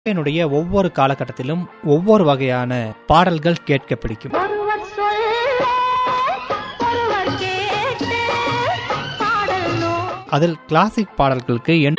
என்னுடைய ஒவ்வொரு காலகட்டத்திலும் ஒவ்வொரு வகையான பாடல்கள் கேட்க பிடிக்கும் ஒருவர் சொல்ல ஒருவர் கேட்டு பாடலோ அதில் கிளாசிக் பாடல்களுக்கு என்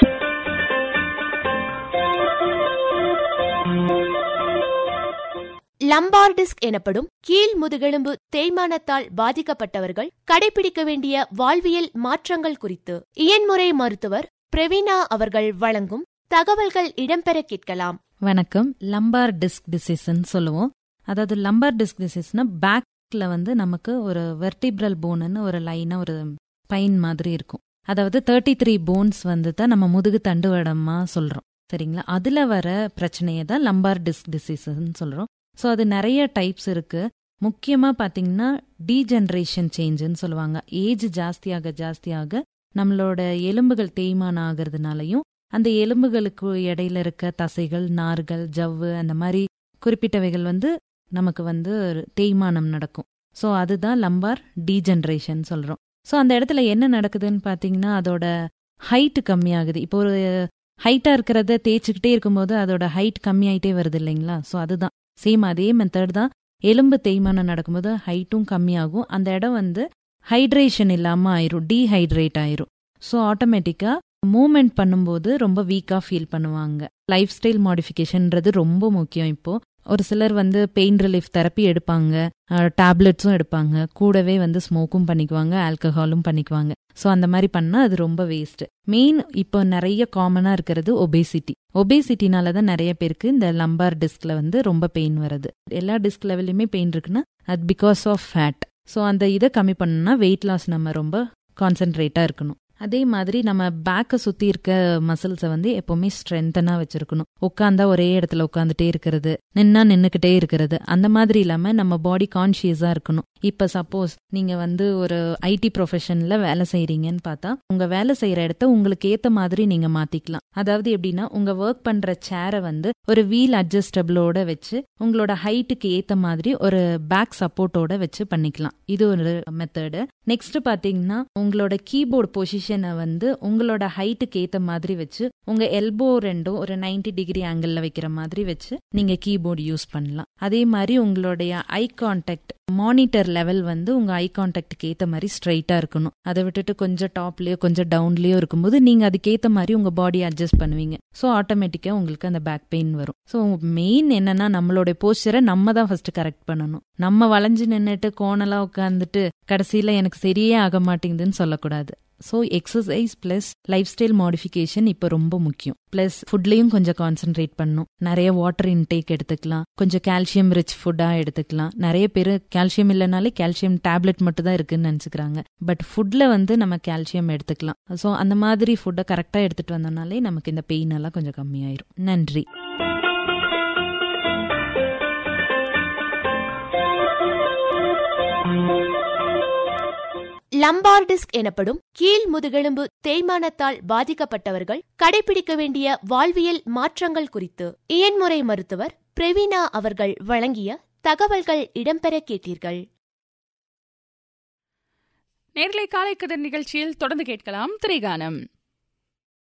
லம்பார் டிஸ்க் எனப்படும் கீழ் முதுகெலும்பு தேய்மானத்தால் பாதிக்கப்பட்டவர்கள் கடைபிடிக்க வேண்டிய வாழ்வியல் மாற்றங்கள் குறித்து இயன்முறை மருத்துவர் பிரவீனா அவர்கள் வழங்கும் தகவல்கள் இடம்பெற கேட்கலாம் வணக்கம் லம்பார் டிஸ்க் டிசீஸ்ன்னு சொல்லுவோம் அதாவது லம்பார் டிஸ்க் டிசீஸ்னா பேக்ல வந்து நமக்கு ஒரு வெர்டிப்ரல் போனுன்னு ஒரு லைனா ஒரு ஸ்பைன் மாதிரி இருக்கும் அதாவது தேர்ட்டி த்ரீ போன்ஸ் வந்து தான் நம்ம முதுகு தண்டுவடமா சொல்றோம் சரிங்களா அதுல வர பிரச்சனையை தான் லம்பார் டிஸ்க் டிசீஸ்ன்னு சொல்றோம் ஸோ அது நிறைய டைப்ஸ் இருக்கு முக்கியமா பாத்தீங்கன்னா டீஜெனரேஷன் சேஞ்சுன்னு சொல்லுவாங்க ஏஜ் ஜாஸ்தியாக ஜாஸ்தியாக நம்மளோட எலும்புகள் தேய்மானம் ஆகிறதுனாலையும் அந்த எலும்புகளுக்கு இடையில இருக்க தசைகள் நார்கள் ஜவ்வு அந்த மாதிரி குறிப்பிட்டவைகள் வந்து நமக்கு வந்து தேய்மானம் நடக்கும் ஸோ அதுதான் லம்பார் டீஜெனரேஷன் சொல்றோம் ஸோ அந்த இடத்துல என்ன நடக்குதுன்னு பார்த்தீங்கன்னா அதோட ஹைட் கம்மியாகுது இப்போ ஒரு ஹைட்டா இருக்கிறத தேய்ச்சிக்கிட்டே இருக்கும்போது அதோட ஹைட் கம்மியாயிட்டே வருது இல்லைங்களா ஸோ அதுதான் சேம் அதே மெத்தட் தான் எலும்பு தேய்மானம் நடக்கும்போது ஹைட்டும் கம்மியாகும் அந்த இடம் வந்து ஹைட்ரேஷன் இல்லாம ஆயிரும் டீஹைட்ரேட் ஆயிரும் ஸோ ஆட்டோமேட்டிக்கா மூமெண்ட் பண்ணும்போது ரொம்ப வீக்கா ஃபீல் பண்ணுவாங்க லைஃப் ஸ்டைல் மாடிஃபிகேஷன்ன்றது ரொம்ப முக்கியம் இப்போ ஒரு சிலர் வந்து பெயின் ரிலீஃப் தெரப்பி எடுப்பாங்க டேப்லெட்ஸும் எடுப்பாங்க கூடவே வந்து ஸ்மோக்கும் பண்ணிக்குவாங்க ஆல்கஹாலும் பண்ணிக்குவாங்க ஸோ அந்த மாதிரி பண்ணா அது ரொம்ப வேஸ்ட் மெயின் இப்போ நிறைய காமனா இருக்கிறது ஒபேசிட்டி ஒபேசிட்டினால தான் நிறைய பேருக்கு இந்த லம்பார் டிஸ்க்ல வந்து ரொம்ப பெயின் வருது எல்லா டிஸ்க் லெவல்லையுமே பெயின் இருக்குன்னா அது பிகாஸ் ஆஃப் ஃபேட் ஸோ அந்த இதை கம்மி பண்ணணும்னா வெயிட் லாஸ் நம்ம ரொம்ப கான்சென்ட்ரேட்டா இருக்கணும் அதே மாதிரி நம்ம பேக்கை சுத்தி இருக்க மசில்ஸை வந்து எப்பவுமே ஸ்ட்ரென்தனா வச்சிருக்கணும் உட்காந்தா ஒரே இடத்துல உட்காந்துட்டே இருக்கிறது நின்னா நின்னுக்கிட்டே இருக்கிறது அந்த மாதிரி இல்லாம நம்ம பாடி கான்சியஸா இருக்கணும் இப்ப சப்போஸ் நீங்க வந்து ஒரு ஐடி ப்ரொஃபஷன்ல வேலை செய்றீங்கன்னு பார்த்தா உங்க வேலை செய்யற இடத்த உங்களுக்கு ஏத்த மாதிரி நீங்க மாத்திக்கலாம் அதாவது எப்படின்னா உங்க ஒர்க் பண்ற சேரை வந்து ஒரு வீல் அட்ஜஸ்டபிளோட வச்சு உங்களோட ஹைட்டுக்கு ஏத்த மாதிரி ஒரு பேக் சப்போர்ட்டோட வச்சு பண்ணிக்கலாம் இது ஒரு மெத்தடு நெக்ஸ்ட் பாத்தீங்கன்னா உங்களோட கீபோர்டு பொசிஷனை வந்து உங்களோட ஹைட்டுக்கு ஏத்த மாதிரி வச்சு உங்க எல்போ ரெண்டும் ஒரு 90 டிகிரி ஆங்கிள் வைக்கிற மாதிரி வச்சு நீங்க கீபோர்டு யூஸ் பண்ணலாம் அதே மாதிரி உங்களுடைய ஐ கான்டாக்ட் மானிட்டர் லெவல் வந்து உங்க ஐ கான்டாக்டுக்கு ஏத்த மாதிரி ஸ்ட்ரைட்டா இருக்கணும் அதை விட்டுட்டு கொஞ்சம் டாப்லயோ கொஞ்சம் டவுன்லயோ இருக்கும்போது நீங்க அதுக்கேத்த மாதிரி உங்க பாடி அட்ஜஸ்ட் பண்ணுவீங்க ஸோ ஆட்டோமேட்டிக்கா உங்களுக்கு அந்த பேக் பெயின் வரும் ஸோ மெயின் என்னன்னா நம்மளோட போஸ்டரை நம்ம தான் ஃபர்ஸ்ட் கரெக்ட் பண்ணணும் நம்ம வளைஞ்சு நின்னுட்டு கோணலா உட்காந்துட்டு கடைசியில எனக்கு சரியே ஆக மாட்டேங்குதுன்னு சொல்லக்கூடாது so exercise plus lifestyle modification இப்போ ரொம்ப முக்கியம் பிளஸ் ஃபுட்லயும் கொஞ்சம் கான்சென்ட்ரேட் பண்ணும் நிறைய வாட்டர் இன்டேக் எடுத்துக்கலாம் கொஞ்சம் கால்சியம் ரிச் ஃபுட்டா எடுத்துக்கலாம் நிறைய பேர் கால்சியம் இல்லைனாலே கால்சியம் டேப்லெட் மட்டும் தான் இருக்குன்னு நினைச்சுக்கிறாங்க பட் ஃபுட்ல வந்து நம்ம கால்சியம் எடுத்துக்கலாம் ஸோ அந்த மாதிரி ஃபுட்டை கரெக்டா எடுத்துட்டு வந்தோம்னாலே நமக்கு இந்த பெயின் எல்லாம் கொஞ்சம் கம்மியாயிரும் நன்றி லம்பார் டிஸ்க் எனப்படும் கீழ் முதுகெலும்பு தேய்மானத்தால் பாதிக்கப்பட்டவர்கள் கடைபிடிக்க வேண்டிய வாழ்வியல் மாற்றங்கள் குறித்து இயன்முறை மருத்துவர் பிரவீனா அவர்கள் வழங்கிய தகவல்கள் இடம்பெற கேட்டீர்கள் நேர்களை காலை கதிர் நிகழ்ச்சியில் தொடர்ந்து கேட்கலாம் திரைகானம்